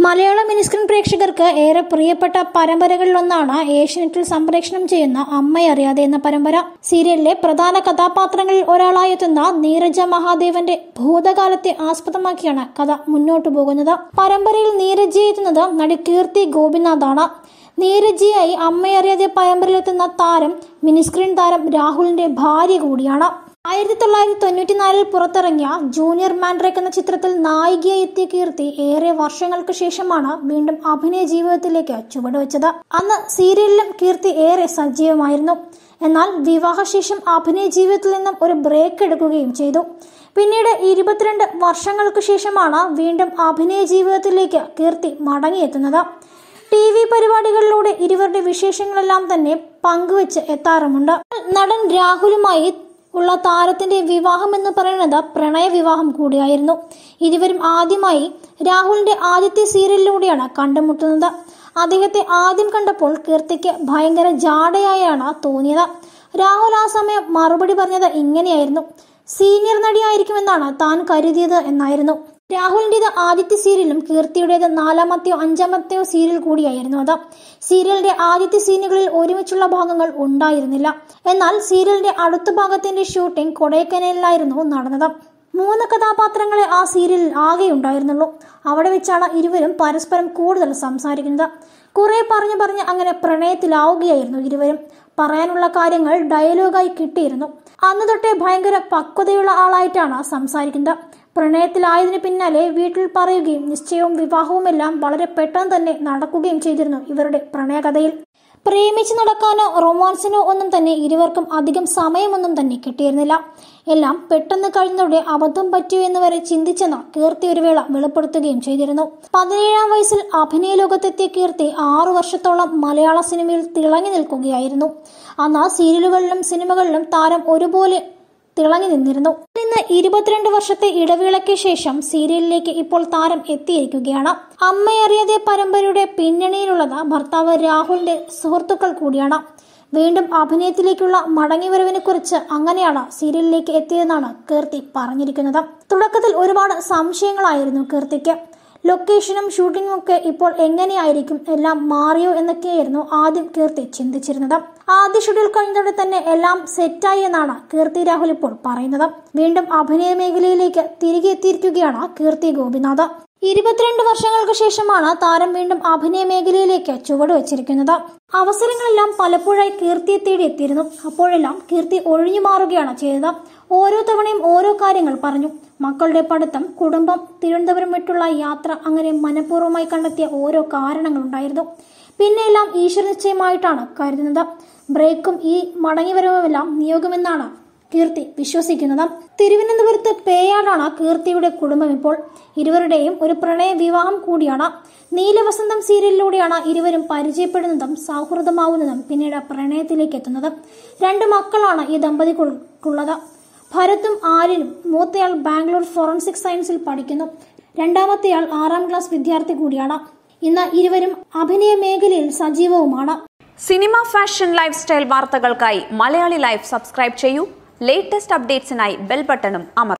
മലയാള മിനിസ്ക്രീൻ പ്രേക്ഷകർക്ക് ഏറെ പ്രിയപ്പെട്ട പരമ്പരകളിലൊന്നാണ് ഏഷ്യനെറ്റിൽ സംപ്രേഷണം ചെയ്യുന്ന അമ്മയറിയാതെ എന്ന പരമ്പര സീരിയലിലെ പ്രധാന കഥാപാത്രങ്ങളിൽ ഒരാളായി എത്തുന്ന നീരജ മഹാദേവന്റെ ഭൂതകാലത്തെ ആസ്പദമാക്കിയാണ് കഥ മുന്നോട്ടു പോകുന്നത് പരമ്പരയിൽ നീരജയെ എത്തുന്നത് നടി കീർത്തി ഗോപിനാഥാണ് നീരജിയായി അമ്മയറിയാതെ പരമ്പരയിലെത്തുന്ന താരം മിനിസ്ക്രീൻ താരം രാഹുലിന്റെ ഭാര്യ കൂടിയാണ് ആയിരത്തി തൊള്ളായിരത്തി തൊണ്ണൂറ്റിനാലിൽ പുറത്തിറങ്ങിയ ജൂനിയർ മാൻഡ്രേക്ക് എന്ന ചിത്രത്തിൽ നായികയായി എത്തിയ കീർത്തി ഏറെ വർഷങ്ങൾക്ക് ശേഷമാണ് വീണ്ടും അഭിനയ ജീവിതത്തിലേക്ക് ചുവടുവെച്ചത് അന്ന് സീരിയലിലും കീർത്തി ഏറെ സജീവമായിരുന്നു എന്നാൽ വിവാഹശേഷം അഭിനയ ജീവിതത്തിൽ നിന്നും ഒരു ബ്രേക്ക് എടുക്കുകയും ചെയ്തു പിന്നീട് ഇരുപത്തിരണ്ട് വർഷങ്ങൾക്ക് ശേഷമാണ് വീണ്ടും അഭിനയ ജീവിതത്തിലേക്ക് കീർത്തി മടങ്ങിയെത്തുന്നത് ടി വി പരിപാടികളിലൂടെ ഇരുവരുടെ വിശേഷങ്ങളെല്ലാം തന്നെ പങ്കുവച്ച് എത്താറുമുണ്ട് നടൻ രാഹുലുമായി ഉള്ള താരത്തിന്റെ വിവാഹം എന്ന് പറയുന്നത് പ്രണയ വിവാഹം കൂടിയായിരുന്നു ഇരുവരും ആദ്യമായി രാഹുലിന്റെ ആദ്യത്തെ സീരിയലിലൂടെയാണ് കണ്ടുമുട്ടുന്നത് അദ്ദേഹത്തെ ആദ്യം കണ്ടപ്പോൾ കീർത്തിക്ക് ഭയങ്കര ജാടയായാണ് തോന്നിയത് രാഹുൽ ആ സമയം മറുപടി പറഞ്ഞത് ഇങ്ങനെയായിരുന്നു സീനിയർ നടിയായിരിക്കുമെന്നാണ് താൻ കരുതിയത് എന്നായിരുന്നു രാഹുലിന്റേത് ആദ്യത്തെ സീരിയലും കീർത്തിയുടേത് നാലാമത്തെയോ അഞ്ചാമത്തെയോ സീരിയൽ കൂടിയായിരുന്നു അത് സീരിയലിന്റെ ആദ്യത്തെ സീനുകളിൽ ഒരുമിച്ചുള്ള ഭാഗങ്ങൾ ഉണ്ടായിരുന്നില്ല എന്നാൽ സീരിയലിന്റെ അടുത്ത ഭാഗത്തിന്റെ ഷൂട്ടിംഗ് കൊടൈക്കനാലിലായിരുന്നു നടന്നത് മൂന്ന് കഥാപാത്രങ്ങളെ ആ സീരിയലിൽ ആകെ ഉണ്ടായിരുന്നുള്ളൂ അവിടെ വെച്ചാണ് ഇരുവരും പരസ്പരം കൂടുതൽ സംസാരിക്കുന്നത് കുറെ പറഞ്ഞു പറഞ്ഞ് അങ്ങനെ പ്രണയത്തിലാവുകയായിരുന്നു ഇരുവരും പറയാനുള്ള കാര്യങ്ങൾ ഡയലോഗായി കിട്ടിയിരുന്നു അന്ന് തൊട്ടേ ഭയങ്കര പക്വതയുള്ള ആളായിട്ടാണ് സംസാരിക്കുന്നത് പ്രണയത്തിലായതിനു പിന്നാലെ വീട്ടിൽ പറയുകയും നിശ്ചയവും വിവാഹവുമെല്ലാം വളരെ പെട്ടെന്ന് തന്നെ നടക്കുകയും ചെയ്തിരുന്നു ഇവരുടെ പ്രണയകഥയിൽ പ്രേമിച്ച് നടക്കാനോ റൊമാൻസിനോ ഒന്നും തന്നെ ഇരുവർക്കും അധികം സമയമൊന്നും തന്നെ കിട്ടിയിരുന്നില്ല എല്ലാം പെട്ടെന്ന് കഴിഞ്ഞതോടെ അബദ്ധം പറ്റിയോ എന്ന് വരെ ചിന്തിച്ചെന്ന് കീർത്തി ഒരു വേള വെളിപ്പെടുത്തുകയും ചെയ്തിരുന്നു പതിനേഴാം വയസ്സിൽ അഭിനയ ലോകത്തെത്തിയ കീർത്തി ആറു വർഷത്തോളം മലയാള സിനിമയിൽ തിളങ്ങി നിൽക്കുകയായിരുന്നു അന്ന് സീരിയലുകളിലും സിനിമകളിലും താരം ഒരുപോലെ തിളങ്ങി നിന്നിരുന്നു ഇന്ന് ഇരുപത്തിരണ്ട് വർഷത്തെ ഇടവേളയ്ക്ക് ശേഷം സീരിയലിലേക്ക് ഇപ്പോൾ താരം എത്തിയിരിക്കുകയാണ് അമ്മയറിയാതെ പരമ്പരയുടെ പിന്നണിയിലുള്ളത് ഭർത്താവ് രാഹുലിന്റെ സുഹൃത്തുക്കൾ കൂടിയാണ് വീണ്ടും അഭിനയത്തിലേക്കുള്ള മടങ്ങിവരവിനെ കുറിച്ച് അങ്ങനെയാണ് സീരിയലിലേക്ക് എത്തിയതെന്നാണ് കീർത്തി പറഞ്ഞിരിക്കുന്നത് തുടക്കത്തിൽ ഒരുപാട് സംശയങ്ങളായിരുന്നു കീർത്തിക്ക് ലൊക്കേഷനും ഷൂട്ടിങ്ങും ഒക്കെ ഇപ്പോൾ എങ്ങനെയായിരിക്കും എല്ലാം മാറിയോ എന്നൊക്കെയായിരുന്നു ആദ്യം കീർത്തി ചിന്തിച്ചിരുന്നത് ആദ്യ ഷെഡ്യൂൾ കഴിഞ്ഞതോടെ തന്നെ എല്ലാം സെറ്റായി എന്നാണ് കീർത്തി രാഹുൽ ഇപ്പോൾ പറയുന്നത് വീണ്ടും അഭിനയ മേഖലയിലേക്ക് തിരികെ എത്തിയിരിക്കുകയാണ് കീർത്തി ഗോപിനാഥ് ഇരുപത്തിരണ്ട് വർഷങ്ങൾക്ക് ശേഷമാണ് താരം വീണ്ടും അഭിനയ മേഖലയിലേക്ക് ചുവടുവച്ചിരിക്കുന്നത് അവസരങ്ങളെല്ലാം പലപ്പോഴായി കീർത്തിയെ തേടി എത്തിയിരുന്നു അപ്പോഴെല്ലാം കീർത്തി ഒഴിഞ്ഞു മാറുകയാണ് ചെയ്തത് ഓരോ തവണയും ഓരോ കാര്യങ്ങൾ പറഞ്ഞു മക്കളുടെ പഠിത്തം കുടുംബം തിരുവനന്തപുരം വിട്ടുള്ള യാത്ര അങ്ങനെ മനഃപൂർവ്വമായി കണ്ടെത്തിയ ഓരോ കാരണങ്ങളുണ്ടായിരുന്നു പിന്നെ എല്ലാം ഈശ്വര നിശ്ചയമായിട്ടാണ് കരുതുന്നത് ബ്രേക്കും ഈ മടങ്ങിവരവുമെല്ലാം നിയോഗമെന്നാണ് കീർത്തി വിശ്വസിക്കുന്നത് തിരുവനന്തപുരത്ത് പേയാടാണ് കീർത്തിയുടെ കുടുംബം ഇപ്പോൾ ഇരുവരുടെയും ഒരു പ്രണയ വിവാഹം കൂടിയാണ് നീലവസന്തം സീരിയലിലൂടെയാണ് ഇരുവരും പരിചയപ്പെടുന്നതും സൗഹൃദമാവുന്നതും പിന്നീട് പ്രണയത്തിലേക്ക് എത്തുന്നത് രണ്ട് മക്കളാണ് ഈ ദമ്പതികൾക്കുള്ളത് ഭരത്തും ആര്യനും മൂത്തയാൾ ബാംഗ്ലൂർ ഫോറൻസിക് സയൻസിൽ പഠിക്കുന്നു രണ്ടാമത്തെയാൾ ആറാം ക്ലാസ് വിദ്യാർത്ഥി കൂടിയാണ് ഇന്ന് ഇരുവരും അഭിനയ മേഖലയിൽ സജീവവുമാണ് സിനിമ ഫാഷൻ ലൈഫ് സ്റ്റൈൽ വാർത്തകൾക്കായി മലയാളി ലൈഫ് സബ്സ്ക്രൈബ് ചെയ്യൂ ലേറ്റസ്റ്റ് അപ്ഡേറ്റ്സിനായി ബെൽ ബട്ടണും അമർ